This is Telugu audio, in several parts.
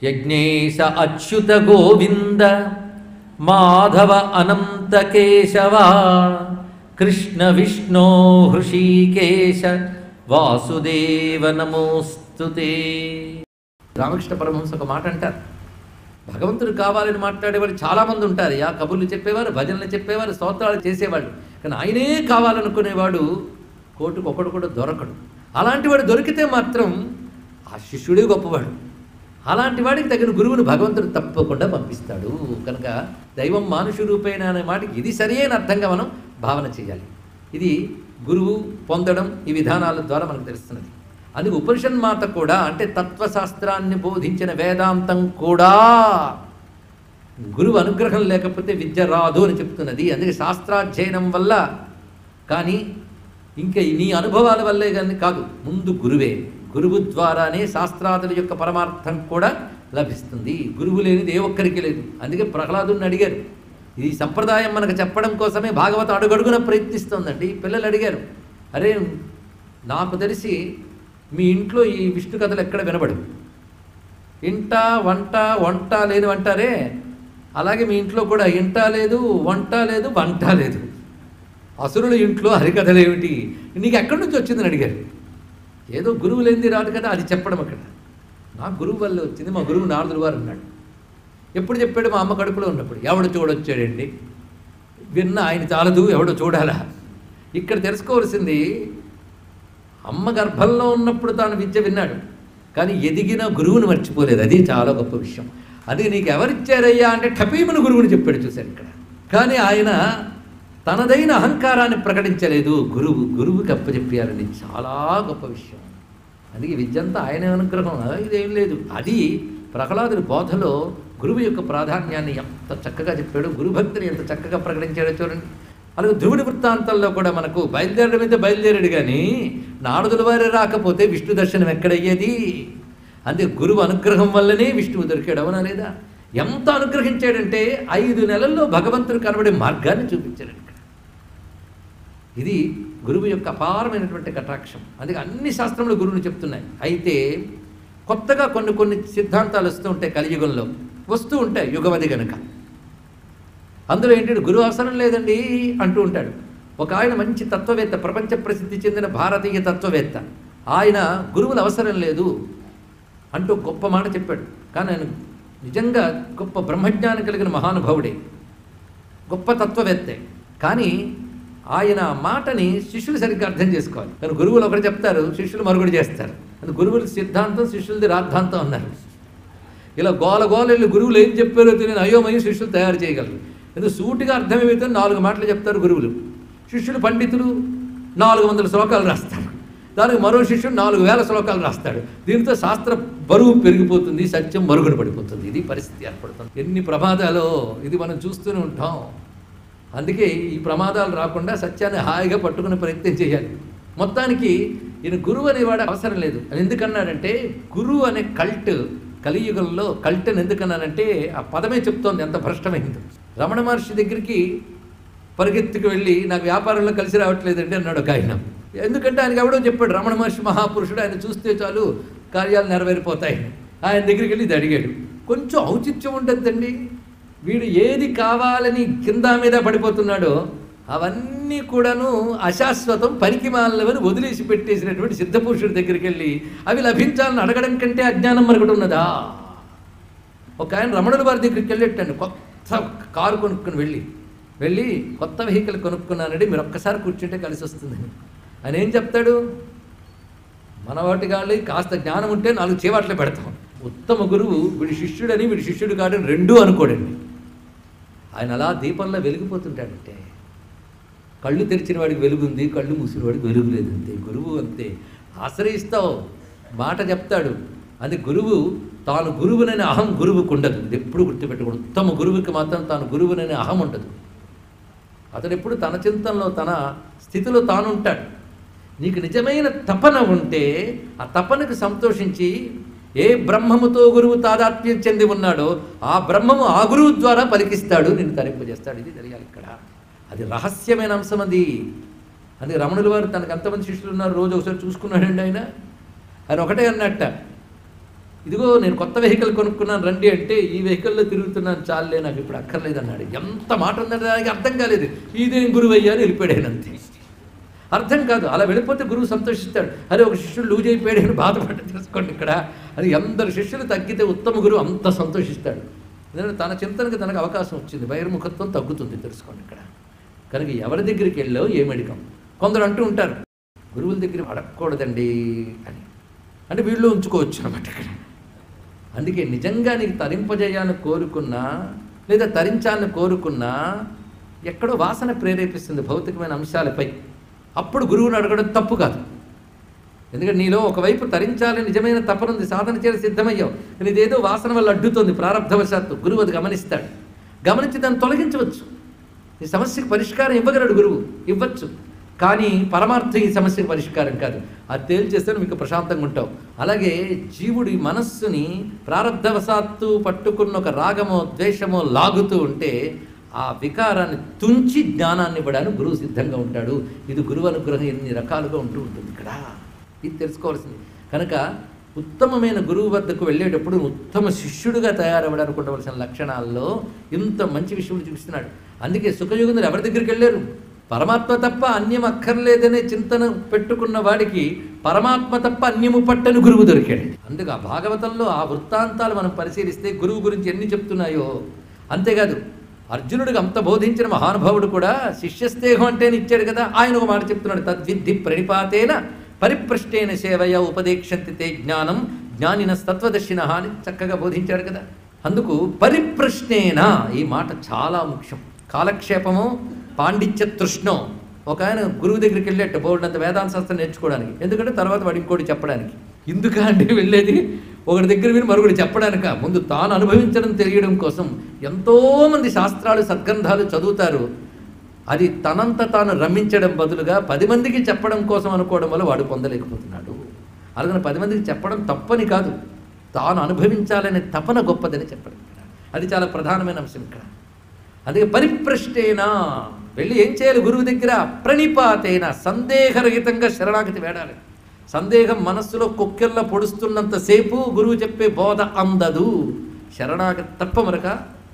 యజ్ఞేశ అచ్యుత గోవింద మాధవ అనంత కేశవ కృష్ణ విష్ణో హృషీకేశ వాసుదేవ నమోస్తుతే రామకృష్ణ పరమహంస ఒక మాట అంటారు భగవంతుడు కావాలని మాట్లాడేవారు చాలామంది ఉంటారు యా కబుర్లు చెప్పేవారు భజనలు చెప్పేవారు స్తోత్రాలు చేసేవాళ్ళు కానీ ఆయనే కావాలనుకునేవాడు కోటుకు ఒకడు కూడా దొరకడు అలాంటి వాడు దొరికితే మాత్రం ఆ శిష్యుడే గొప్పవాడు అలాంటి వాడికి తగిన గురువును భగవంతుడు తప్పకుండా పంపిస్తాడు కనుక దైవం మానుష రూపేణ అనే మాటకి ఇది సరి అయిన అర్థంగా మనం భావన చేయాలి ఇది గురువు పొందడం ఈ విధానాల ద్వారా మనకు తెలుస్తున్నది అది ఉపనిషన్ మాత కూడా అంటే తత్వశాస్త్రాన్ని బోధించిన వేదాంతం కూడా గురువు అనుగ్రహం లేకపోతే విద్య రాదు అని చెప్తున్నది అందుకే శాస్త్రాధ్యయనం వల్ల కానీ ఇంకా నీ అనుభవాల వల్లే కానీ కాదు ముందు గురువే గురువు ద్వారానే శాస్త్రాదుల యొక్క పరమార్థం కూడా లభిస్తుంది గురువు లేనిది ఏ ఒక్కరికి లేదు అందుకే ప్రహ్లాదుని అడిగారు ఈ సంప్రదాయం మనకు చెప్పడం కోసమే భాగవతం అడుగడుగున ప్రయత్నిస్తోందండి పిల్లలు అడిగారు అరే నాకు తెలిసి మీ ఇంట్లో ఈ విష్ణు కథలు ఎక్కడ వినబడు ఇంట వంట వంట లేదు అంటారే అలాగే మీ ఇంట్లో కూడా ఇంట లేదు వంట లేదు వంట లేదు అసురుల ఇంట్లో హరికథలు ఏమిటి నీకు ఎక్కడి నుంచి వచ్చిందని అడిగారు ఏదో గురువు లేనిది రాదు కదా అది చెప్పడం అక్కడ నా గురువు వల్ల వచ్చింది మా గురువు నారదుడు వారు అన్నాడు ఎప్పుడు చెప్పాడు మా అమ్మ కడుపులో ఉన్నప్పుడు ఎవడు చూడొచ్చాడండి విన్న ఆయన చాలదు ఎవడో చూడాలా ఇక్కడ తెలుసుకోవాల్సింది అమ్మ గర్భంలో ఉన్నప్పుడు తాను విద్య విన్నాడు కానీ ఎదిగిన గురువుని మర్చిపోలేదు అది చాలా గొప్ప విషయం అది నీకు ఎవరిచ్చారయ్యా అంటే టపీమని గురువుని చెప్పాడు చూశారు ఇక్కడ కానీ ఆయన తనదైన అహంకారాన్ని ప్రకటించలేదు గురువు గురువుకి అప్పచెప్పారని చాలా గొప్ప విషయం అందుకే విద్య అంతా ఆయన అనుగ్రహం ఆ, ఇదేం లేదు అది ప్రహ్లాదుడి బోధలో గురువు యొక్క ప్రాధాన్యాన్ని ఎంత చక్కగా చెప్పాడు గురుభక్తిని ఎంత చక్కగా ప్రకటించాడో చూడండి అలాగే ధ్రువుడి వృత్తాంతంలో కూడా మనకు బయలుదేరడం అయితే బయలుదేరాడు కానీ నారదుల వారే రాకపోతే విష్ణు దర్శనం ఎక్కడయ్యేది అంతే గురువు అనుగ్రహం వల్లనే విష్ణువు దొరికాడు అవునా లేదా ఎంత అనుగ్రహించాడంటే ఐదు నెలల్లో భగవంతుడు కనబడే మార్గాన్ని చూపించాడు ఇక్కడ ఇది గురువు యొక్క అపారమైనటువంటి కటాక్షం అందుకే అన్ని శాస్త్రములు గురువుని చెప్తున్నాయి అయితే కొత్తగా కొన్ని కొన్ని సిద్ధాంతాలు వస్తూ ఉంటాయి కలియుగంలో వస్తూ ఉంటాయి యుగవది గనుక అందులో ఏంటంటే గురువు అవసరం లేదండి అంటూ ఉంటాడు ఒక ఆయన మంచి తత్వవేత్త ప్రపంచ ప్రసిద్ధి చెందిన భారతీయ తత్వవేత్త ఆయన గురువులు అవసరం లేదు అంటూ గొప్ప మాట చెప్పాడు కానీ ఆయన నిజంగా గొప్ప బ్రహ్మజ్ఞానం కలిగిన మహానుభావుడే గొప్ప తత్వవేత్తే కానీ ఆయన మాటని శిష్యులు సరిగ్గా అర్థం చేసుకోవాలి కానీ గురువులు ఒకటి చెప్తారు శిష్యులు మరొకటి చేస్తారు అది గురువుల సిద్ధాంతం శిష్యులది రాద్ధాంతం అన్నారు ఇలా గోల గోల వెళ్ళి గురువులు ఏం చెప్పారో తెలియని అయోమయం శిష్యులు తయారు చేయగలరు ఎందుకు సూటిగా అర్థమేమైతే నాలుగు మాటలు చెప్తారు గురువులు శిష్యులు పండితులు నాలుగు వందల శ్లోకాలు రాస్తారు దానికి మరో శిష్యుడు నాలుగు వేల శ్లోకాలు రాస్తాడు దీంతో శాస్త్ర బరువు పెరిగిపోతుంది సత్యం మరుగున పడిపోతుంది ఇది పరిస్థితి ఏర్పడుతుంది ఎన్ని ప్రమాదాలు ఇది మనం చూస్తూనే ఉంటాం అందుకే ఈ ప్రమాదాలు రాకుండా సత్యాన్ని హాయిగా పట్టుకునే ప్రయత్నం చేయాలి మొత్తానికి ఈయన గురువు అనేవాడు అవసరం లేదు అని ఎందుకన్నాడంటే గురువు అనే కల్ట్ కలియుగంలో కల్ట్ అని ఎందుకన్నానంటే ఆ పదమే చెప్తోంది ఎంత భ్రష్టమైంది రమణ మహర్షి దగ్గరికి పరిగెత్తుకు వెళ్ళి నాకు వ్యాపారంలో కలిసి రావట్లేదండి అన్నాడు ఒక ఆయన ఎందుకంటే ఆయనకి ఎవడో చెప్పాడు రమణ మహర్షి మహాపురుషుడు ఆయన చూస్తే చాలు కార్యాలు నెరవేరిపోతాయి ఆయన దగ్గరికి వెళ్ళి ఇది అడిగాడు కొంచెం ఔచిత్యం ఉంటుందండి వీడు ఏది కావాలని కింద మీద పడిపోతున్నాడో అవన్నీ కూడాను అశాశ్వతం పనికి మాలవని వదిలేసి పెట్టేసినటువంటి సిద్ధపురుషుడి దగ్గరికి వెళ్ళి అవి లభించాలని అడగడం కంటే అజ్ఞానం మరొకటి ఉన్నదా ఒక ఆయన రమణుల వారి దగ్గరికి వెళ్ళేటండి కొత్త కారు కొనుక్కుని వెళ్ళి వెళ్ళి కొత్త వెహికల్ కొనుక్కున్నానండి మీరు ఒక్కసారి కూర్చుంటే కలిసి వస్తుందని ఆయన ఏం చెప్తాడు మన వాటి కాళ్ళు కాస్త జ్ఞానం ఉంటే నాలుగు చేవాట్లు పెడతాం ఉత్తమ గురువు వీడి శిష్యుడని వీడి శిష్యుడు కాడని రెండూ అనుకోడండి ఆయన అలా దీపంలో వెలిగిపోతుంటాడంటే కళ్ళు తెరిచిన వాడికి వెలుగుంది కళ్ళు మూసిన వాడికి వెలుగు లేదు అంతే గురువు అంతే ఆశ్రయిస్తావు మాట చెప్తాడు అది గురువు తాను గురువునని అహం గురువుకు ఉండదు ఇది ఎప్పుడు గుర్తుపెట్టుకోండి ఉత్తమ గురువుకి మాత్రం తాను గురువునని అహం ఉండదు అతడు ఎప్పుడు తన చింతనలో తన స్థితిలో తాను ఉంటాడు నీకు నిజమైన తపన ఉంటే ఆ తపనకు సంతోషించి ఏ బ్రహ్మముతో గురువు తాదాత్మ్యం చెంది ఉన్నాడో ఆ బ్రహ్మము ఆ గురువు ద్వారా పలికిస్తాడు నిన్ను తరింపజేస్తాడు ఇది తెలియాలి ఇక్కడ అది రహస్యమైన అంశం అది అందుకే రమణుల వారు తనకు ఎంతమంది శిష్యులు ఉన్నారు రోజు ఒకసారి చూసుకున్నాడండి ఆయన ఆయన ఒకటే అన్నట్ట ఇదిగో నేను కొత్త వెహికల్ కొనుక్కున్నాను రండి అంటే ఈ వెహికల్లో తిరుగుతున్నాను చాలే నాకు ఇప్పుడు అక్కర్లేదు అన్నాడు ఎంత మాట ఉందంటే దానికి అర్థం కాలేదు ఇదేం గురువు అయ్యా అని వెళ్ళిపోయాడు అంతే అర్థం కాదు అలా వెళ్ళిపోతే గురువు సంతోషిస్తాడు అరే ఒక శిష్యుడు లూజ్ అయిపోయాడు అని బాధపడ్డ తెలుసుకోండి ఇక్కడ అది అందరు శిష్యులు తగ్గితే ఉత్తమ గురువు అంత సంతోషిస్తాడు ఎందుకంటే తన చింతనకి తనకు అవకాశం వచ్చింది బహిర్ముఖత్వం తగ్గుతుంది తెలుసుకోండి ఇక్కడ కనుక ఎవరి దగ్గరికి వెళ్ళావు ఏం అడిగాం కొందరు అంటూ ఉంటారు గురువుల దగ్గర అడగకూడదండి అని అంటే వీళ్ళు ఉంచుకోవచ్చు అన్నమాట ఇక్కడ అందుకే నిజంగా నీకు తరింపజేయాలని కోరుకున్నా లేదా తరించాలని కోరుకున్నా ఎక్కడో వాసన ప్రేరేపిస్తుంది భౌతికమైన అంశాలపై అప్పుడు గురువుని అడగడం తప్పు కాదు ఎందుకంటే నీలో ఒకవైపు తరించాలని నిజమైన తపనుంది సాధన చేసి సిద్ధమయ్యావు కానీ ఇదేదో వాసన వల్ల అడ్డుతోంది ప్రారంధవశాత్తు గురువు అది గమనిస్తాడు గమనించి దాన్ని తొలగించవచ్చు ఈ సమస్యకు పరిష్కారం ఇవ్వగలడు గురువు ఇవ్వచ్చు కానీ పరమార్థం ఈ సమస్యకు పరిష్కారం కాదు అది తేల్చేస్తే మీకు ప్రశాంతంగా ఉంటావు అలాగే జీవుడి మనస్సుని ప్రారంధవశాత్తు పట్టుకున్న ఒక రాగమో ద్వేషమో లాగుతూ ఉంటే ఆ వికారాన్ని తుంచి జ్ఞానాన్ని ఇవ్వడానికి గురువు సిద్ధంగా ఉంటాడు ఇది గురువు అనుగ్రహం ఎన్ని రకాలుగా ఉంటూ ఉంటుంది ఇక్కడ ఇది తెలుసుకోవాల్సింది కనుక ఉత్తమమైన గురువు వద్దకు వెళ్ళేటప్పుడు ఉత్తమ శిష్యుడిగా తయారవ్వడానికి ఉండవలసిన లక్షణాల్లో ఇంత మంచి విషయం చూపిస్తున్నాడు అందుకే సుఖయుగుందులు ఎవరి దగ్గరికి వెళ్ళారు పరమాత్మ తప్ప అన్యం అక్కర్లేదనే చింతన పెట్టుకున్న వాడికి పరమాత్మ తప్ప అన్యము పట్టని గురువు దొరికాడు అందుకు ఆ భాగవతంలో ఆ వృత్తాంతాలు మనం పరిశీలిస్తే గురువు గురించి ఎన్ని చెప్తున్నాయో అంతేకాదు అర్జునుడికి అంత బోధించిన మహానుభావుడు కూడా శిష్యస్నేహం అంటేనే ఇచ్చాడు కదా ఆయన ఒక మాట చెప్తున్నాడు తద్విద్ధి ప్రణిపాతేన పరిపృష్టేన సేవయ ఉపదేక్షంతి తే జ్ఞానం జ్ఞానిన తత్వదర్శిన అని చక్కగా బోధించాడు కదా అందుకు పరిప్రశ్నేన ఈ మాట చాలా ముఖ్యం కాలక్షేపము పాండిత్య తృష్ణం ఒక ఆయన గురువు దగ్గరికి వెళ్ళేట బోర్డునంత వేదాంత శాస్త్రం నేర్చుకోవడానికి ఎందుకంటే తర్వాత వాడు ఇంకోటి చెప్పడానికి ఎందుకా అంటే వెళ్ళేది ఒకటి దగ్గర విని మరొకటి చెప్పడానిక ముందు తాను అనుభవించడం తెలియడం కోసం ఎంతోమంది శాస్త్రాలు సద్గ్రంథాలు చదువుతారు అది తనంత తాను రమ్మించడం బదులుగా పది మందికి చెప్పడం కోసం అనుకోవడం వల్ల వాడు పొందలేకపోతున్నాడు అలాగే పది మందికి చెప్పడం తప్పని కాదు తాను అనుభవించాలనే తపన గొప్పదని చెప్పడం ఇక్కడ అది చాలా ప్రధానమైన అంశం ఇక్కడ అందుకే పరిప్రష్టేనా వెళ్ళి ఏం చేయాలి గురువు దగ్గర ప్రణిపాతేన సందేహరహితంగా శరణాగతి వేడాలి సందేహం మనస్సులో కొక్కెల్ల పొడుస్తున్నంతసేపు గురువు చెప్పే బోధ అందదు శరణాగతి తప్ప మరక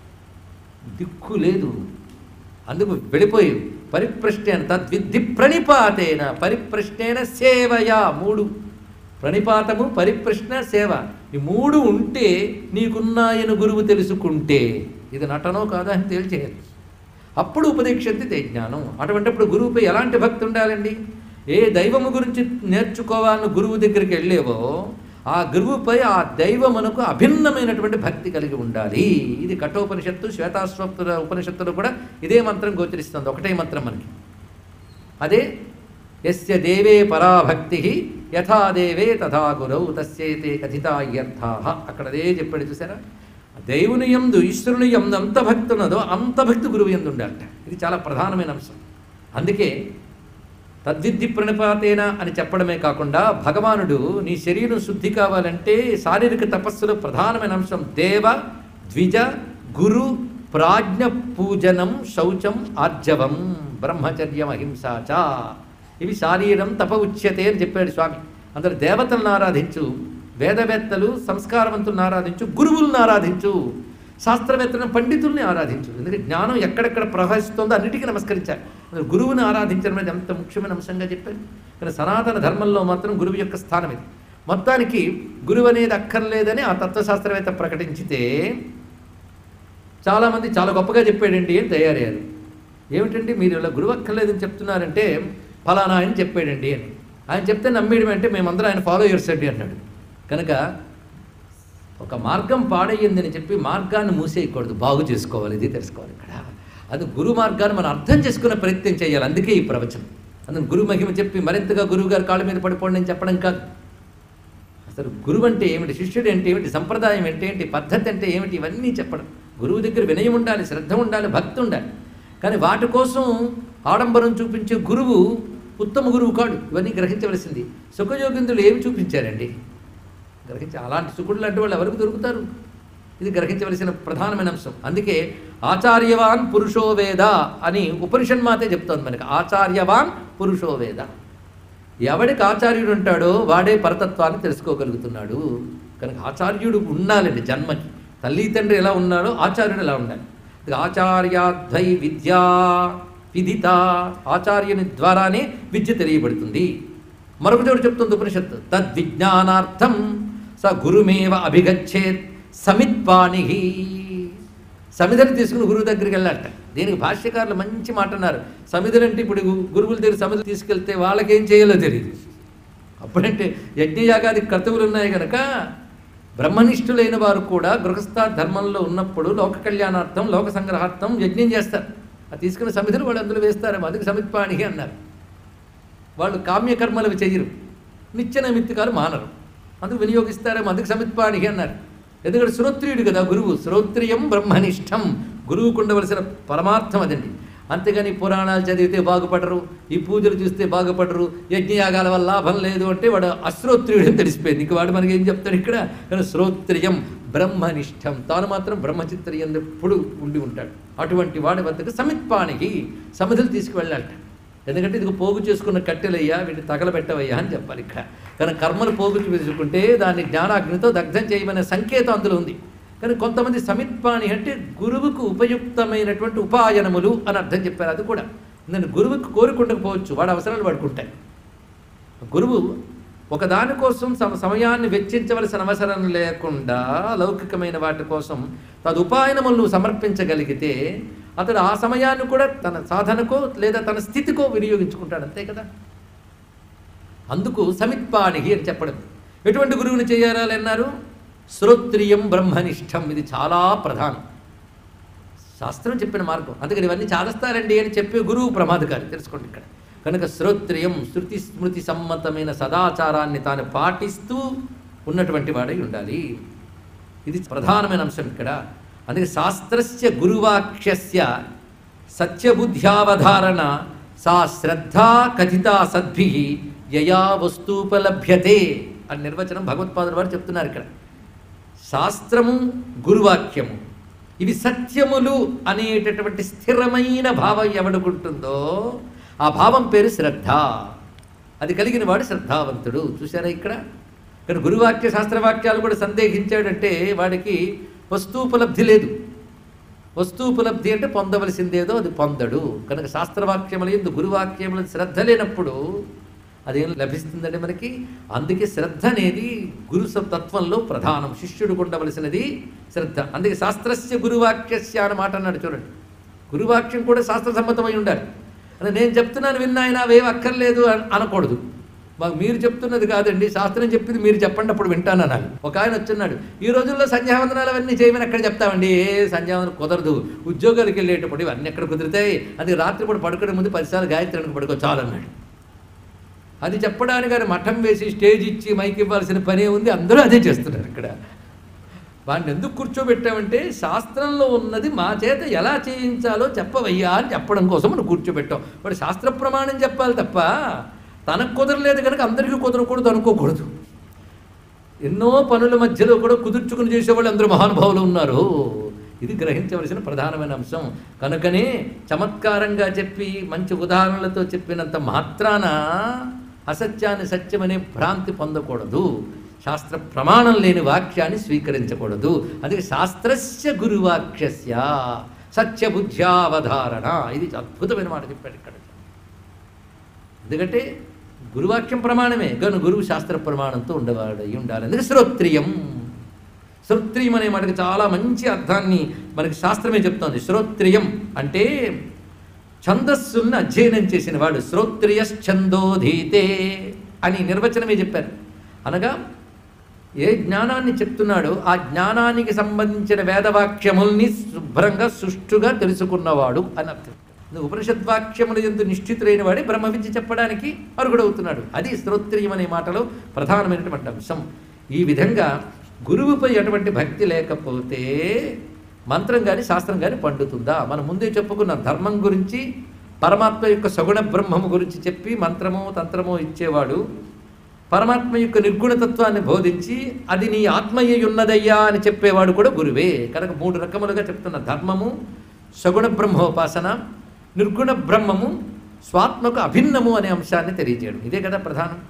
దిక్కు లేదు అందుకు వెళ్ళిపోయి పరిప్రశ్నేన తద్విద్ధి ప్రణిపాతేన పరిప్రశ్నేన సేవయా మూడు ప్రణిపాతము పరిప్రశ్న సేవ ఈ మూడు ఉంటే నీకున్నాయని గురువు తెలుసుకుంటే ఇది నటనో కాదా అని తేల్చేయాలి అప్పుడు ఉపదేక్షంతి తే జ్ఞానం అటువంటిప్పుడు గురువుపై ఎలాంటి భక్తి ఉండాలండి ఏ దైవము గురించి నేర్చుకోవాలని గురువు దగ్గరికి వెళ్ళేవో ఆ గురువుపై ఆ దైవమునకు అభిన్నమైనటువంటి భక్తి కలిగి ఉండాలి ఇది కఠోపనిషత్తు శ్వేతాశ్వప్తుల ఉపనిషత్తులు కూడా ఇదే మంత్రం గోచరిస్తుంది ఒకటే మంత్రం మనకి అదే ఎస్య దేవే పరాభక్తి యథా దేవే తథా గురౌ తస్యైతే కథితాయ్యర్థా అక్కడ అదే చెప్పాడు చూసారా దేవుని యందు ఈశ్వరుని యందు అంత భక్తి ఉన్నదో అంత భక్తి గురువు యందు ఉండాలట ఇది చాలా ప్రధానమైన అంశం అందుకే తద్విద్ధి ప్రణిపాతేన అని చెప్పడమే కాకుండా భగవానుడు నీ శరీరం శుద్ధి కావాలంటే శారీరక తపస్సులో ప్రధానమైన అంశం దేవ ద్విజ గురు ప్రాజ్ఞ పూజనం శౌచం ఆర్జవం బ్రహ్మచర్యం అహింసాచ ఇవి శారీరం తప ఉచ్యతే అని చెప్పాడు స్వామి అందరు దేవతలను ఆరాధించు వేదవేత్తలు సంస్కారవంతులను ఆరాధించు గురువులను ఆరాధించు శాస్త్రవేత్తలను పండితుల్ని ఆరాధించు ఎందుకంటే జ్ఞానం ఎక్కడెక్కడ ప్రవహిస్తుందో అన్నిటికీ నమస్కరించాలి అందులో గురువుని ఆరాధించడం అనేది ఎంత ముఖ్యమైన అంశంగా చెప్పారు కానీ సనాతన ధర్మంలో మాత్రం గురువు యొక్క స్థానం ఇది మొత్తానికి గురువు అనేది అక్కర్లేదని ఆ తత్వశాస్త్రవేత్త ప్రకటించితే చాలామంది చాలా గొప్పగా చెప్పాడండి అని తయారయ్యారు ఏమిటండి మీరు ఇలా గురువు అక్కర్లేదని చెప్తున్నారంటే ఫలానా ఆయన చెప్పాడండి అని ఆయన చెప్తే నమ్మేయడం అంటే మేమందరం ఆయన ఫాలో ఇయర్స్ అండి అన్నాడు కనుక ఒక మార్గం పాడయ్యిందని చెప్పి మార్గాన్ని మూసేయకూడదు బాగు చేసుకోవాలి ఇది తెలుసుకోవాలి ఇక్కడ అది గురు మార్గాన్ని మనం అర్థం చేసుకునే ప్రయత్నం చేయాలి అందుకే ఈ ప్రవచనం అందుకు గురు మహిమ చెప్పి మరింతగా గురువు గారు కాళ్ళ మీద పడిపోండి అని చెప్పడం కాదు అసలు గురువు అంటే ఏమిటి శిష్యుడు అంటే ఏమిటి సంప్రదాయం అంటే ఏంటి పద్ధతి అంటే ఏమిటి ఇవన్నీ చెప్పడం గురువు దగ్గర వినయం ఉండాలి శ్రద్ధ ఉండాలి భక్తి ఉండాలి కానీ వాటి కోసం ఆడంబరం చూపించే గురువు ఉత్తమ గురువు కాడు ఇవన్నీ గ్రహించవలసింది సుఖయోగిందులు ఏమి చూపించారండి గ్రహించి అలాంటి సుఖుడు లాంటి వాళ్ళు ఎవరికి దొరుకుతారు ఇది గ్రహించవలసిన ప్రధానమైన అంశం అందుకే ఆచార్యవాన్ పురుషో వేద అని ఉపనిషణ్ మాతే చెప్తోంది మనకి ఆచార్యవాన్ పురుషో వేద ఎవడికి ఆచార్యుడు ఉంటాడో వాడే పరతత్వాన్ని తెలుసుకోగలుగుతున్నాడు కనుక ఆచార్యుడు ఉండాలండి జన్మకి తల్లి తండ్రి ఎలా ఉన్నాడో ఆచార్యుడు ఎలా ఉండాలి ఇది ఆచార్యాద్వై విద్యా విదిత ఆచార్యుని ద్వారానే విద్య తెలియబడుతుంది మరొక చోటు చెప్తుంది ఉపనిషత్తు తద్విజ్ఞానార్థం స గురుమేవ అభిగచ్చేత్ సమిత్పాణి సమిధని తీసుకుని గురువు దగ్గరికి వెళ్ళాలట దీనికి భాష్యకారులు మంచి మాట అన్నారు సమిధులు అంటే ఇప్పుడు గు- గురువుల దగ్గర సమిధులు తీసుకెళ్తే వాళ్ళకేం చేయాలో తెలియదు అప్పుడంటే యజ్ఞయాగాది కర్తవులు ఉన్నాయి కనుక బ్రహ్మనిష్ఠులైన వారు కూడా గృహస్థ ధర్మంలో ఉన్నప్పుడు లోక కళ్యాణార్థం లోక సంగ్రహార్థం యజ్ఞం చేస్తారు అది తీసుకున్న సమిధులు వాళ్ళు అందులో వేస్తారు అందుకు సమిత్పాణి అన్నారు వాళ్ళు కామ్యకర్మలు చెయ్యరు నిత్య నైమిత్తికాలు మానరు అందుకు వినియోగిస్తారేమో అందుకు సమిత్పాణి అన్నారు ఎందుకంటే శ్రోత్రియుడు కదా గురువు శ్రోత్రియం బ్రహ్మనిష్టం గురువుకు ఉండవలసిన పరమార్థం అదండి అంతేగాని పురాణాలు చదివితే బాగుపడరు ఈ పూజలు చూస్తే బాగుపడరు యజ్ఞయాగాల వల్ల లాభం లేదు అంటే వాడు అశ్రోత్రియుడు అని తెలిసిపోయింది ఇంక వాడు మనకి ఏం చెప్తాడు ఇక్కడ కానీ శ్రోత్రియం బ్రహ్మనిష్టం తాను మాత్రం బ్రహ్మచిత్రియం ఎప్పుడు ఉండి ఉంటాడు అటువంటి వాడి వద్దకు సమిత్పానికి సమిధులు తీసుకువెళ్ళాలట ఎందుకంటే ఇది పోగు చేసుకున్న కట్టెలయ్యా వీటిని తగలబెట్టవయ్యా అని చెప్పాలి ఇక్కడ కానీ కర్మలు పోగు చేసుకుంటే దాన్ని జ్ఞానాగ్నితో దగ్ధం చేయమనే సంకేతం అందులో ఉంది కానీ కొంతమంది సమిత్పాణి అంటే గురువుకు ఉపయుక్తమైనటువంటి ఉపాయనములు అని అర్థం చెప్పారు అది కూడా నేను గురువుకు కోరుకుండకపోవచ్చు వాడి అవసరాలు వాడుకుంటాయి గురువు ఒకదాని కోసం సమ సమయాన్ని వెచ్చించవలసిన అవసరం లేకుండా లౌకికమైన వాటి కోసం తదుపాయనములను సమర్పించగలిగితే అతడు ఆ సమయాన్ని కూడా తన సాధనకో లేదా తన స్థితికో వినియోగించుకుంటాడు అంతే కదా అందుకు సమిత్పాణి అని చెప్పడం ఎటువంటి గురువుని చేయాలి అన్నారు శ్రోత్రియం బ్రహ్మనిష్టం ఇది చాలా ప్రధానం శాస్త్రం చెప్పిన మార్గం అందుకని ఇవన్నీ చాదస్తారండి అని చెప్పే గురువు ప్రమాదకారి తెలుసుకోండి ఇక్కడ కనుక శ్రోత్రియం శృతి స్మృతి సమ్మతమైన సదాచారాన్ని తాను పాటిస్తూ ఉన్నటువంటి వాడై ఉండాలి ఇది ప్రధానమైన అంశం ఇక్కడ అందుకే శాస్త్రస్య గురువాక్ష్యస్య సత్యబుద్ధ్యావధారణ సా శ్రద్ధా కథిత సద్భి యయా వస్తూపలభ్యతే అని నిర్వచనం భగవత్పాదుల వారు చెప్తున్నారు ఇక్కడ శాస్త్రము గురువాక్యము ఇవి సత్యములు అనేటటువంటి స్థిరమైన భావం ఎవడుకుంటుందో ఆ భావం పేరు శ్రద్ధ అది కలిగిన వాడు శ్రద్ధావంతుడు చూసారా ఇక్కడ ఇక్కడ గురువాక్య శాస్త్రవాక్యాలు కూడా సందేహించాడంటే వాడికి వస్తూపలబ్ధి లేదు వస్తూపలబ్ధి అంటే పొందవలసిందేదో అది పొందడు కనుక శాస్త్రవాక్యముల ఎందు గురువాక్యముల శ్రద్ధ లేనప్పుడు అదేం లభిస్తుందండి మనకి అందుకే శ్రద్ధ అనేది గురు స- తత్వంలో ప్రధానం శిష్యుడికి ఉండవలసినది శ్రద్ధ అందుకే శాస్త్రస్య గురువాక్యస్య అన్న మాట అన్నాడు చూడండి గురువాక్యం కూడా శాస్త్ర సమ్మతమై ఉండాలి అంటే నేను చెప్తున్నాను విన్నాయన అవేం అక్కర్లేదు అని అనకూడదు మాకు మీరు చెప్తున్నది కాదండి శాస్త్రం చెప్పింది మీరు చెప్పండి అప్పుడు వింటాను అనాలి ఒక ఆయన వచ్చున్నాడు ఈ రోజుల్లో సంధ్యావందనాలు అవన్నీ చేయమని ఎక్కడ చెప్తామండి ఏ సంధ్యావందనం కుదరదు ఉద్యోగాలకు వెళ్ళేటప్పుడు ఇవన్నీ ఎక్కడ కుదురుతాయి అది రాత్రిపూట పడుకునే ముందు పదిసార్లు గాయత్రి పడుకో చాలు అన్నాడు అది చెప్పడానికి ఆయన మఠం వేసి స్టేజ్ ఇచ్చి మైక్ ఇవ్వాల్సిన పనే ఉంది అందరూ అదే చేస్తున్నారు ఇక్కడ వాడిని ఎందుకు కూర్చోబెట్టామంటే శాస్త్రంలో ఉన్నది మా చేత ఎలా చేయించాలో చెప్పవయ్యా అని చెప్పడం కోసం మనం కూర్చోబెట్టాం వాడు శాస్త్ర ప్రమాణం చెప్పాలి తప్ప తనకు కుదరలేదు కనుక అందరికీ కుదరకూడదు అనుకోకూడదు ఎన్నో పనుల మధ్యలో కూడా కుదుర్చుకుని చేసేవాళ్ళు అందరూ మహానుభావులు ఉన్నారు ఇది గ్రహించవలసిన ప్రధానమైన అంశం కనుకనే చమత్కారంగా చెప్పి మంచి ఉదాహరణలతో చెప్పినంత మాత్రాన అసత్యాన్ని సత్యమనే భ్రాంతి పొందకూడదు శాస్త్ర ప్రమాణం లేని వాక్యాన్ని స్వీకరించకూడదు అది శాస్త్రస్య గురువాక్యస్య సత్యబుద్ధ్యావధారణ ఇది అద్భుతమైన మాట చెప్పాడు ఇక్కడ ఎందుకంటే గురువాక్యం ప్రమాణమే కానీ గురువు శాస్త్ర ప్రమాణంతో ఉండవాడు అయి ఉండాలి అందుకే శ్రోత్రియం శ్రోత్రియం అనే మాటకి చాలా మంచి అర్థాన్ని మనకి శాస్త్రమే చెప్తోంది శ్రోత్రియం అంటే ఛందస్సుల్ని అధ్యయనం చేసిన వాడు శ్రోత్రియశ్చందోధీతే అని నిర్వచనమే చెప్పారు అనగా ఏ జ్ఞానాన్ని చెప్తున్నాడో ఆ జ్ఞానానికి సంబంధించిన వేదవాక్యముల్ని శుభ్రంగా సుష్టుగా తెలుసుకున్నవాడు అని అర్థం ఇది ఉపనిషద్వాక్యముల ఎందు నిశ్చితులైన వాడే బ్రహ్మ విద్య చెప్పడానికి అర్హుడవుతున్నాడు అది శ్రోత్రియం అనే మాటలో ప్రధానమైనటువంటి అంశం ఈ విధంగా గురువుపై అటువంటి భక్తి లేకపోతే మంత్రం కానీ శాస్త్రం కానీ పండుతుందా మనం ముందే చెప్పుకున్న ధర్మం గురించి పరమాత్మ యొక్క సగుణ బ్రహ్మము గురించి చెప్పి మంత్రము తంత్రము ఇచ్చేవాడు పరమాత్మ యొక్క నిర్గుణతత్వాన్ని బోధించి అది నీ ఆత్మయ్య ఉన్నదయ్యా అని చెప్పేవాడు కూడా గురువే కనుక మూడు రకములుగా చెప్తున్న ధర్మము సగుణ బ్రహ్మోపాసన నిర్గుణ బ్రహ్మము స్వాత్మకు అభిన్నము అనే అంశాన్ని తెలియజేయడం ఇదే కదా ప్రధానం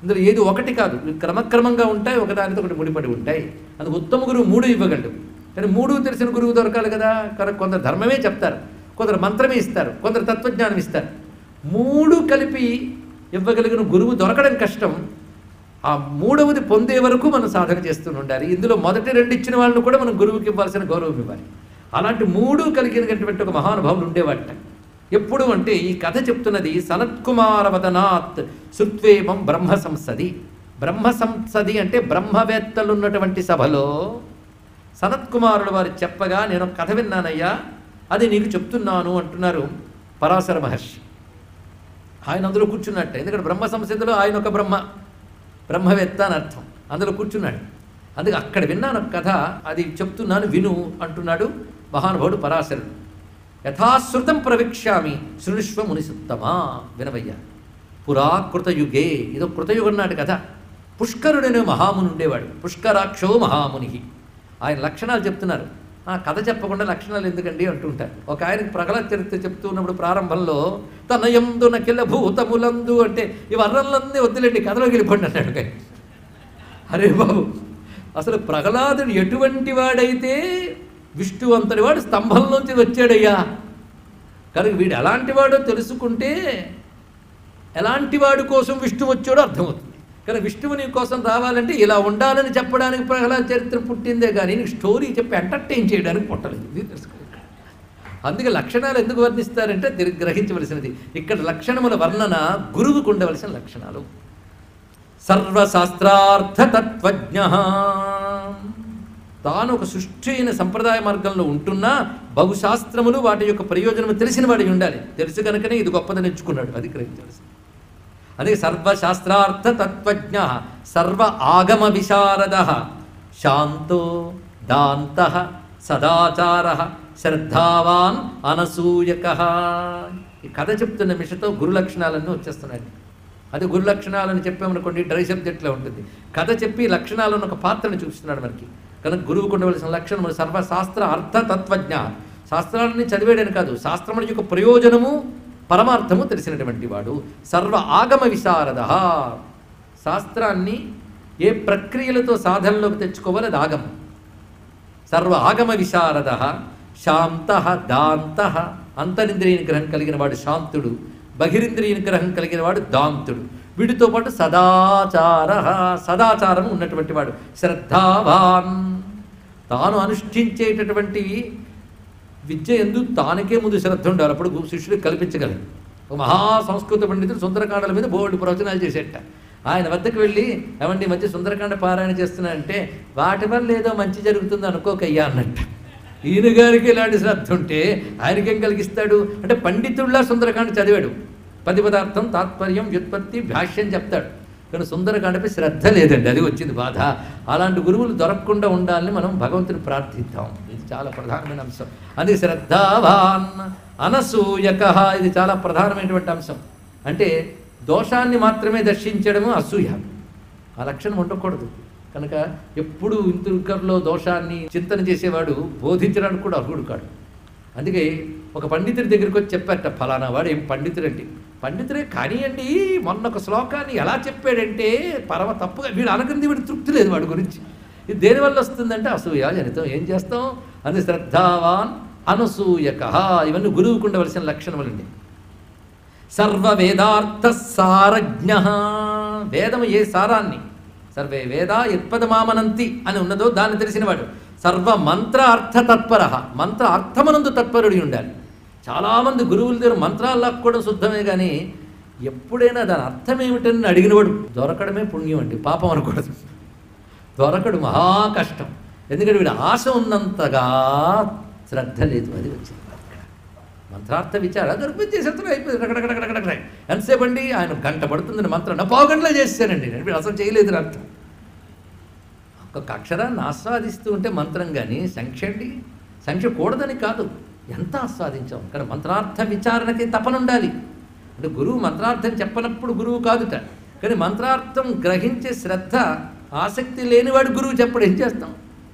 ఇందులో ఏది ఒకటి కాదు ఇవి క్రమక్రమంగా ఉంటాయి ఒకదానితో ఒకటి ముడిపడి ఉంటాయి అందుకు ఉత్తమ గురువు మూడు ఇవ్వగలడు కానీ మూడు తెలిసిన గురువు దొరకాలి కదా కనుక కొందరు ధర్మమే చెప్తారు కొందరు మంత్రమే ఇస్తారు కొందరు తత్వజ్ఞానం ఇస్తారు మూడు కలిపి ఇవ్వగలిగిన గురువు దొరకడం కష్టం ఆ మూడవది పొందే వరకు మనం సాధన చేస్తూ ఉండాలి ఇందులో మొదటి రెండు ఇచ్చిన వాళ్ళని కూడా మనం గురువుకి ఇవ్వాల్సిన గౌరవం ఇవ్వాలి అలాంటి మూడు కలిగినటువంటి ఒక మహానుభావులు ఉండేవాట ఎప్పుడు అంటే ఈ కథ చెప్తున్నది సనత్కుమార వదనాత్ శృత్వేమం బ్రహ్మ సంసది బ్రహ్మ సంసది అంటే బ్రహ్మవేత్తలు ఉన్నటువంటి సభలో సనత్కుమారుడు వారు చెప్పగా నేను ఒక కథ విన్నానయ్యా అది నీకు చెప్తున్నాను అంటున్నారు పరాశర మహర్షి ఆయన అందులో కూర్చున్నట్టే ఎందుకంటే బ్రహ్మ సంసిద్ధిలో ఆయన ఒక బ్రహ్మ బ్రహ్మవేత్త అని అర్థం అందులో కూర్చున్నాడు అందుకే అక్కడ విన్నాను ఒక కథ అది చెప్తున్నాను విను అంటున్నాడు మహానుభావుడు పరాశరుడు యథాశ్రుతం ప్రవిక్ష్యామి శృణుష్వ మునిసుత్తమా వినవయ్య పురా కృతయుగే ఇదో కృతయుగం నాటి కథ పుష్కరుడనే మహాముని ఉండేవాడు పుష్కరాక్షో మహాముని ఆయన లక్షణాలు చెప్తున్నారు ఆ కథ చెప్పకుండా లక్షణాలు ఎందుకండి అంటుంటారు ఒక ఆయనకి ప్రహ్లాద చరిత్ర చెప్తూ ఉన్నప్పుడు ప్రారంభంలో తనయందు నకిల భూతములందు అంటే ఈ వర్ణంలన్నీ వద్దులేండి కథలోకి వెళ్ళిపోండి అన్నాడు ఒక ఆయన. అరే బాబు అసలు ప్రహ్లాదుడు ఎటువంటి వాడైతే విష్ణు అంతటి వాడు స్తంభంలోంచి వచ్చాడయ్యా కనుక వీడు ఎలాంటి వాడో తెలుసుకుంటే ఎలాంటి వాడి కోసం విష్ణు వచ్చాడో అర్థమవుతుంది కానీ విష్ణువు నీ కోసం రావాలంటే ఇలా ఉండాలని చెప్పడానికి ప్రహ్లాద చరిత్ర పుట్టిందే కానీ నీకు స్టోరీ చెప్పి ఎంటర్టైన్ చేయడానికి పుట్టలేదు ఇది తెలుసుకోవాలి అందుకే లక్షణాలు ఎందుకు వర్ణిస్తారంటే దీన్ని గ్రహించవలసినది ఇక్కడ లక్షణముల వర్ణన గురువుకు ఉండవలసిన లక్షణాలు సర్వశాస్త్రార్థతత్వజ్ఞ తాను ఒక సృష్టి అయిన సంప్రదాయ మార్గంలో ఉంటున్నా బహుశాస్త్రములు వాటి యొక్క ప్రయోజనము తెలిసిన వాడి ఉండాలి తెలుసు కనుకనే ఇది గొప్పదని ఎంచుకున్నాడు అది గ్రహించవలసింది అదే సర్వశాస్త్రార్థ తత్వజ్ఞ సర్వ ఆగమ విశారద శాంతో దాంత సదాచార శ్రద్ధావాన్ అనసూయక ఈ కథ చెప్తున్న నిమిషంతో గురు లక్షణాలన్నీ వచ్చేస్తున్నాయి అది గురు లక్షణాలని చెప్పామనుకోండి డ్రై సబ్జెక్ట్లో ఉంటుంది కథ చెప్పి లక్షణాలను ఒక పాత్రను చూపిస్తున్నాడు మనకి కనుక గురువుకు ఉండవలసిన లక్షణములు సర్వశాస్త్ర అర్థ తత్వజ్ఞ శాస్త్రాలని చదివేయడని కాదు శాస్త్రముల యొక్క ప్రయోజనము పరమార్థము తెలిసినటువంటి వాడు సర్వ ఆగమ విశారద శాస్త్రాన్ని ఏ ప్రక్రియలతో సాధనలోకి తెచ్చుకోవాలి అది ఆగమం సర్వ ఆగమ విశారద శాంత దాంత అంతరింద్రియ నిగ్రహం కలిగిన వాడు శాంతుడు బహిరింద్రియ నిగ్రహం కలిగిన వాడు దాంతుడు వీటితో పాటు సదాచార సదాచారం ఉన్నటువంటి వాడు శ్రద్ధావాన్ తాను అనుష్ఠించేటటువంటి విద్య ఎందు తానకే ముందు శ్రద్ధ ఉండాలి అప్పుడు శిష్యుడికి కల్పించగలరు ఒక మహా సంస్కృత పండితుడు సుందరకాండల మీద బోల్డ్ ప్రవచనాలు చేసేట ఆయన వద్దకు వెళ్ళి ఏమండి ఈ మధ్య సుందరకాండ పారాయణ చేస్తున్నా అంటే వాటి వల్ల ఏదో మంచి జరుగుతుంది అనుకోకయ్యా అన్నట్ట ఈయన గారికి ఇలాంటి శ్రద్ధ ఉంటే ఆయనకేం కలిగిస్తాడు అంటే పండితుల్లా సుందరకాండ చదివాడు పది పదార్థం తాత్పర్యం వ్యుత్పత్తి భాష్యం చెప్తాడు కానీ సుందరకాండపై శ్రద్ధ లేదండి అది వచ్చింది బాధ అలాంటి గురువులు దొరకకుండా ఉండాలని మనం భగవంతుని ప్రార్థిద్దాం ఇది చాలా ప్రధానమైన అంశం అది శ్రద్ధావాన్ అనసూయక ఇది చాలా ప్రధానమైనటువంటి అంశం అంటే దోషాన్ని మాత్రమే దర్శించడము అసూయ ఆ లక్షణం ఉండకూడదు కనుక ఎప్పుడు ఇంతుకర్లో దోషాన్ని చింతన చేసేవాడు బోధించడానికి కూడా అర్హుడు కాడు అందుకే ఒక పండితుడి దగ్గరికి వచ్చి చెప్పారట ఫలానా వాడు ఏం పండితుడండి పండితుడే కానివ్వండి మొన్న ఒక శ్లోకాన్ని ఎలా చెప్పాడంటే పరమ తప్పుగా వీడు అనకంది వీడు తృప్తి లేదు వాడి గురించి ఇది దేనివల్ల వస్తుందంటే అసూయ జనితం ఏం చేస్తాం అది శ్రద్ధావాన్ అనసూయక ఇవన్నీ గురువుకు ఉండవలసిన లక్షణములండి సర్వ వేదార్థ సారజ్ఞ వేదము ఏ సారాన్ని సర్వే వేద యత్పదమామనంతి అని ఉన్నదో దాన్ని తెలిసినవాడు సర్వ మంత్ర అర్థ తత్పర మంత్ర అర్థమనందు తత్పరుడి ఉండాలి చాలామంది గురువుల దగ్గర మంత్రాలు లాక్కోవడం శుద్ధమే కానీ ఎప్పుడైనా దాని అర్థం ఏమిటని అడిగినవాడు దొరకడమే పుణ్యం అండి పాపం అనకూడదు దొరకడు మహా కష్టం ఎందుకంటే వీడు ఆశ ఉన్నంతగా శ్రద్ధ లేదు అది వచ్చింది ఇక్కడ మంత్రార్థ విచార దొరికి చేసేస్తాను అయిపోయింది రకడకడకడకడ ఎంతసేపు అండి ఆయన గంట పడుతుందని మంత్రం నా పావు గంటలో చేస్తానండి నేను వీడు అసలు చేయలేదు అర్థం ఒక్కొక్క అక్షరాన్ని ఆస్వాదిస్తూ ఉంటే మంత్రం కానీ సంఖ్య అండి సంఖ్య కూడదని కాదు ఎంత ఆస్వాదించాం కానీ మంత్రార్థ విచారణకి తపన ఉండాలి అంటే గురువు మంత్రార్థం చెప్పనప్పుడు గురువు కాదుట కానీ మంత్రార్థం గ్రహించే శ్రద్ధ ఆసక్తి లేనివాడు గురువు చెప్పడు ఏం చేస్తాం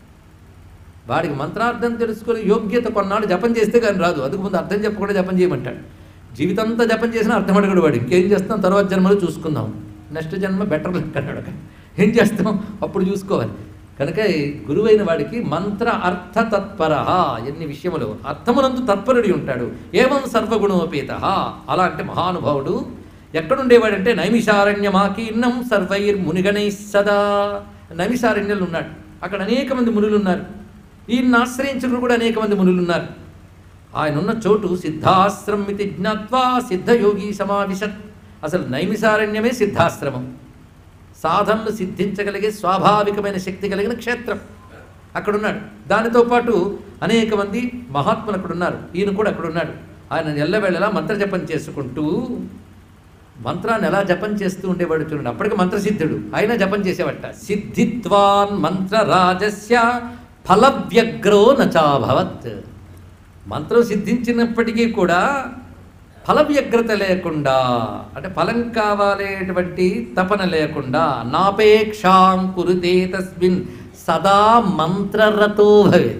వాడికి మంత్రార్థం తెలుసుకుని యోగ్యత కొన్నాళ్ళు జపం చేస్తే కానీ రాదు అందుకు ముందు అర్థం చెప్పకుండా జపం చేయమంటాడు జీవితంతా జపం చేసినా అర్థం అడగడు వాడు ఇంకేం చేస్తాం తర్వాత జన్మలో చూసుకుందాం నెక్స్ట్ జన్మ బెటర్ లక్ అన్నాడు ఏం చేస్తాం అప్పుడు చూసుకోవాలి కనుక ఈ గురువైన వాడికి మంత్ర అర్థ తత్పర ఎన్ని విషయములు అర్థమునందు తత్పరుడి ఉంటాడు ఏవం సర్వగుణోపేత అలా అంటే మహానుభావుడు ఎక్కడుండేవాడంటే నైమిషారణ్యమాకీర్ణం సర్వైర్ మునిగణై సదా నైమిషారణ్యంలో ఉన్నాడు అక్కడ అనేక మంది మునులు ఉన్నారు ఈయన్ని ఆశ్రయించిన కూడా అనేక మంది మునులు ఉన్నారు ఆయన ఉన్న చోటు సిద్ధాశ్రమితి జ్ఞాత్వా సిద్ధయోగి సమావిశత్ అసలు నైమిసారణ్యమే సిద్ధాశ్రమం సాధనలు సిద్ధించగలిగే స్వాభావికమైన శక్తి కలిగిన క్షేత్రం అక్కడున్నాడు దానితో పాటు అనేక మంది మహాత్ములు అక్కడ ఉన్నారు ఈయన కూడా అక్కడ ఉన్నాడు ఆయన ఎల్లవేళలా మంత్రజపం చేసుకుంటూ మంత్రాన్ని ఎలా జపం చేస్తూ ఉండేవాడు చూడండి అప్పటికి మంత్రసిద్ధుడు ఆయన జపం చేసేవట సిద్ధిత్వాన్ మంత్రరాజస్య ఫలవ్యగ్రో నచాభవత్ మంత్రం సిద్ధించినప్పటికీ కూడా ఫల వ్యగ్రత లేకుండా అంటే ఫలం కావాలేటువంటి తపన లేకుండా నాపేక్షాం కురుతే తస్మిన్ సదా మంత్రరతో భవే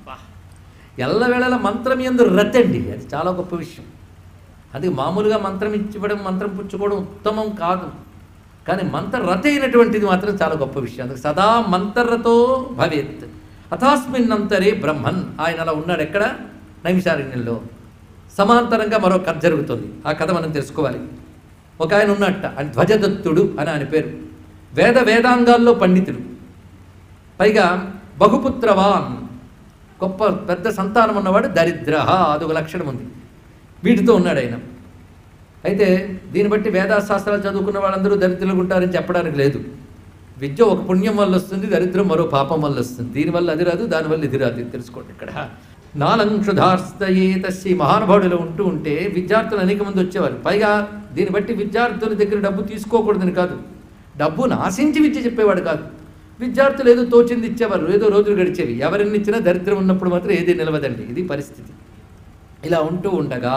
ఎల్లవేళల మంత్రం ఎందు రతండి అది చాలా గొప్ప విషయం అది మామూలుగా మంత్రం ఇచ్చివ్వడం మంత్రం పుచ్చుకోవడం ఉత్తమం కాదు కానీ మంత్రరత అయినటువంటిది మాత్రం చాలా గొప్ప విషయం అందుకు సదా మంత్రరతో భవేత్ అథాస్మిన్నంతరే బ్రహ్మన్ ఆయన అలా ఉన్నాడు ఎక్కడ నైమిషారణ్యంలో సమాంతరంగా మరో కథ జరుగుతుంది ఆ కథ మనం తెలుసుకోవాలి ఒక ఆయన ఉన్నట్ట ఆయన ధ్వజదత్తుడు అని ఆయన పేరు వేద వేదాంగాల్లో పండితుడు పైగా బహుపుత్రవాన్ గొప్ప పెద్ద సంతానం ఉన్నవాడు దరిద్ర అదొక లక్షణం ఉంది వీటితో ఉన్నాడు ఆయన అయితే దీన్ని బట్టి వేదాశాస్త్రాలు చదువుకున్న వాళ్ళందరూ దరిద్రులు ఉంటారని చెప్పడానికి లేదు విద్య ఒక పుణ్యం వల్ల వస్తుంది దరిద్రం మరో పాపం వల్ల వస్తుంది దీనివల్ల అది రాదు దానివల్ల ఇది రాదు ఇది తెలుసుకోండి ఇక్కడ నాలంక్షుధార్స్తయే తస్సి మహానుభావుడిలో ఉంటూ ఉంటే విద్యార్థులు అనేక మంది వచ్చేవారు పైగా దీన్ని బట్టి విద్యార్థుల దగ్గర డబ్బు తీసుకోకూడదని కాదు డబ్బును ఆశించి విద్య చెప్పేవాడు కాదు విద్యార్థులు ఏదో తోచింది ఇచ్చేవారు ఏదో రోజులు గడిచేవి ఎవరిని ఇచ్చినా దరిద్రం ఉన్నప్పుడు మాత్రం ఏది నిలవదండి ఇది పరిస్థితి ఇలా ఉంటూ ఉండగా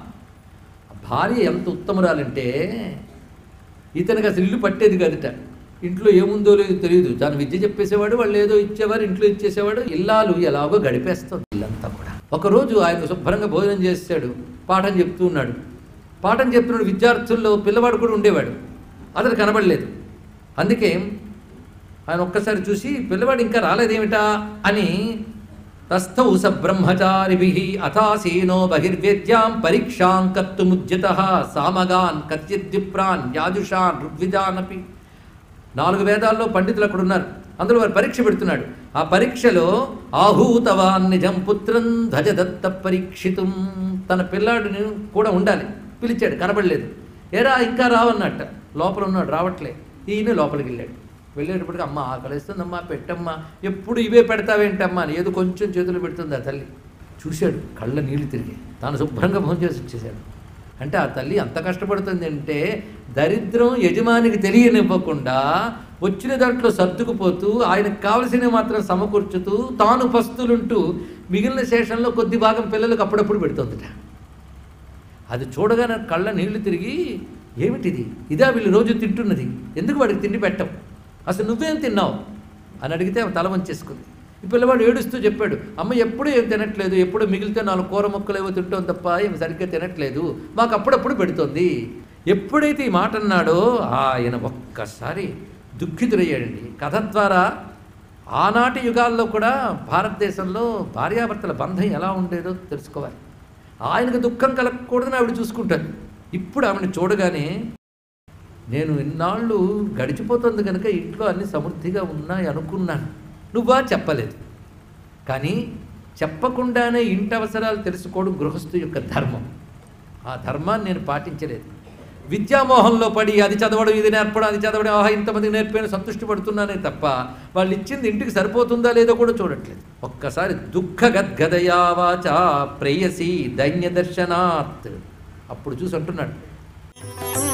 భార్య ఎంత ఉత్తమురాలంటే ఇతనికి అసలు ఇల్లు పట్టేది కాదుట ఇంట్లో ఏముందో లేదో తెలియదు దాని విద్య చెప్పేసేవాడు వాళ్ళు ఏదో ఇచ్చేవారు ఇంట్లో ఇచ్చేసేవాడు ఇల్లాలు ఎలాగో గడిపేస్తుంది ఇల్లంతా కూడా ఒకరోజు ఆయన శుభ్రంగా భోజనం చేశాడు పాఠం చెప్తూ ఉన్నాడు పాఠం చెప్తున్నాడు విద్యార్థుల్లో పిల్లవాడు కూడా ఉండేవాడు అతను కనబడలేదు అందుకే ఆయన ఒక్కసారి చూసి పిల్లవాడు ఇంకా రాలేదేమిటా అని తస్థౌ స బ్రహ్మచారిభి అథాసీనో బహిర్వేద్యాం పరీక్షాం కర్తుముద్యత సామగాన్ కచ్చిద్విప్రాన్ యాజుషాన్ ఋగ్విజానపి నాలుగు వేదాల్లో పండితులు అక్కడ ఉన్నారు అందులో వారు పరీక్ష పెడుతున్నాడు ఆ పరీక్షలో ఆహూతవాన్ నిజం పుత్రం ధ్వజదత్త పరీక్షితం తన పిల్లాడిని కూడా ఉండాలి పిలిచాడు కనబడలేదు ఏరా ఇంకా రావన్నట్ట లోపల ఉన్నాడు రావట్లే ఈయన లోపలికి వెళ్ళాడు వెళ్ళేటప్పటికి అమ్మ ఆకలిస్తుందమ్మా పెట్టమ్మా ఎప్పుడు ఇవే పెడతావేంటమ్మా అని ఏదో కొంచెం చేతులు పెడుతుంది ఆ తల్లి చూశాడు కళ్ళ నీళ్లు తిరిగి తాను శుభ్రంగా భోజనం చేసి వచ్చేసాడు అంటే ఆ తల్లి అంత కష్టపడుతుంది అంటే దరిద్రం యజమానికి తెలియనివ్వకుండా వచ్చిన దాంట్లో సర్దుకుపోతూ ఆయనకు కావలసినవి మాత్రం సమకూర్చుతూ తాను పస్తులుంటూ మిగిలిన శేషంలో కొద్ది భాగం పిల్లలకు అప్పుడప్పుడు పెడుతుందట అది చూడగానే కళ్ళ నీళ్లు తిరిగి ఏమిటిది ఇదా వీళ్ళు రోజు తింటున్నది ఎందుకు వాడికి తిండి పెట్టం అసలు నువ్వేం తిన్నావు అని అడిగితే ఆమె తల వంచేసుకుంది ఈ పిల్లవాడు ఏడుస్తూ చెప్పాడు అమ్మ ఎప్పుడూ ఏం తినట్లేదు ఎప్పుడు మిగిలితే నాలుగు కూర ముక్కలు ఏవో తింటాం తప్ప ఏమి సరిగ్గా తినట్లేదు మాకు అప్పుడప్పుడు పెడుతోంది ఎప్పుడైతే ఈ మాట అన్నాడో ఆయన ఒక్కసారి దుఃఖితుడయ్యాడండి కథ ద్వారా ఆనాటి యుగాల్లో కూడా భారతదేశంలో భార్యాభర్తల బంధం ఎలా ఉండేదో తెలుసుకోవాలి ఆయనకు దుఃఖం కలగకూడదని ఆవిడ చూసుకుంటాను ఇప్పుడు ఆవిడని చూడగానే నేను ఇన్నాళ్ళు గడిచిపోతుంది కనుక ఇంట్లో అన్ని సమృద్ధిగా ఉన్నాయి అనుకున్నాను నువ్వా చెప్పలేదు కానీ చెప్పకుండానే ఇంటి అవసరాలు తెలుసుకోవడం గృహస్థు యొక్క ధర్మం ఆ ధర్మాన్ని నేను పాటించలేదు విద్యామోహంలో పడి అది చదవడం ఇది నేర్పడం అది చదవడం ఆహా ఇంతమందికి నేర్పాను సంతృష్టి పడుతున్నానే తప్ప వాళ్ళు ఇచ్చింది ఇంటికి సరిపోతుందా లేదో కూడా చూడట్లేదు ఒక్కసారి దుఃఖ గద్గదయా వాచ ప్రేయసి దైన్య దర్శనాత్ అప్పుడు చూసి అంటున్నాడు